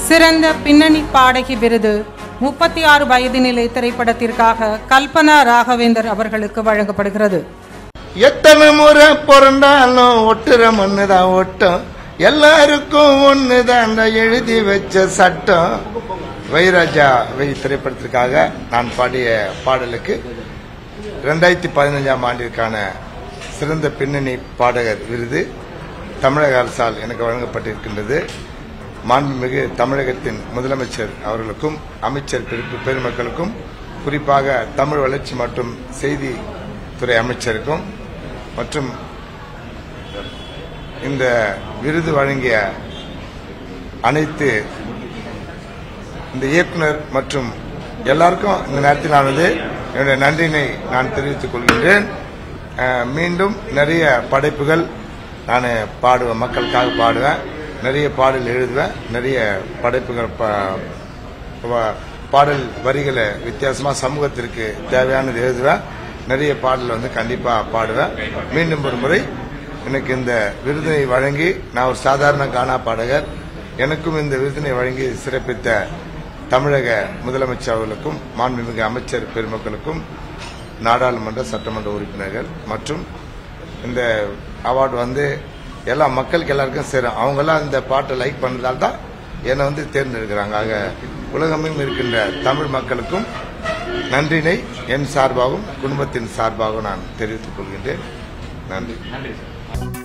சிறந்த பின்னணி பாடகி விருது முப்பத்தி ஆறு வயது நிலை திரைப்படத்திற்காக கல்பனா ராகவேந்தர் அவர்களுக்கு வழங்கப்படுகிறது எத்தனை முறை பிறந்தாலும் ஒட்டுற மண்ணுதான் ஒட்டும் எல்லாருக்கும் ஒண்ணுதான் எழுதி வச்ச சட்டம் வைராஜா வை திரைப்படத்திற்காக நான் பாடிய பாடலுக்கு ரெண்டாயிரத்தி பதினஞ்சாம் ஆண்டிற்கான சிறந்த பின்னணி பாடகர் விருது தமிழக அரசால் எனக்கு வழங்கப்பட்டிருக்கின்றது மாண்புமிகு தமிழகத்தின் முதலமைச்சர் அவர்களுக்கும் அமைச்சர் பெரு- பெருமக்களுக்கும் குறிப்பாக தமிழ் வளர்ச்சி மற்றும் செய்தி துறை அமைச்சருக்கும் மற்றும் இந்த விருது வழங்கிய அனைத்து இந்த இயக்குனர் மற்றும் எல்லாருக்கும் இந்த நேரத்தில் நான் வந்து என்னுடைய நன்றினை நான் தெரிவித்துக் கொள்கின்றேன் அஹ், மீண்டும் நிறைய படைப்புகள் நான் பாடுவேன் மக்களுக்காக பாடுவேன் நிறைய பாடல் எழுதுவேன் நிறைய படைப்புகள் ப- ப- பாடல் வரிகளை வித்தியாசமா சமூகத்திற்கு தேவையானது எழுதுவேன் நிறைய பாடல் வந்து கண்டிப்பா பாடுவேன் மீண்டும் ஒரு முறை எனக்கு இந்த விருதினை வழங்கி நான் ஒரு சாதாரண கானா பாடகர் எனக்கும் இந்த விருதினை வழங்கி சிறப்பித்த தமிழக முதலமைச்சர் அவர்களுக்கும் மாண்புமிகு அமைச்சர் பெருமக்களுக்கும் நாடாளுமன்ற சட்டமன்ற உறுப்பினர்கள் மற்றும் இந்த அவார்டு வந்து எல்லா மக்களுக்கு எல்லாருக்கும் சேரும் அவங்கெல்லாம் இந்த பாட்டை லைக் பண்ணதால் தான் என்னை வந்து தேர்ந்தெடுக்கிறாங்க ஆக உலகமெங்கும் இருக்கின்ற தமிழ் மக்களுக்கும் நன்றினை என் சார்பாகவும் குடும்பத்தின் சார்பாகவும் நான் தெரிவித்துக் கொள்கின்றேன் நன்றி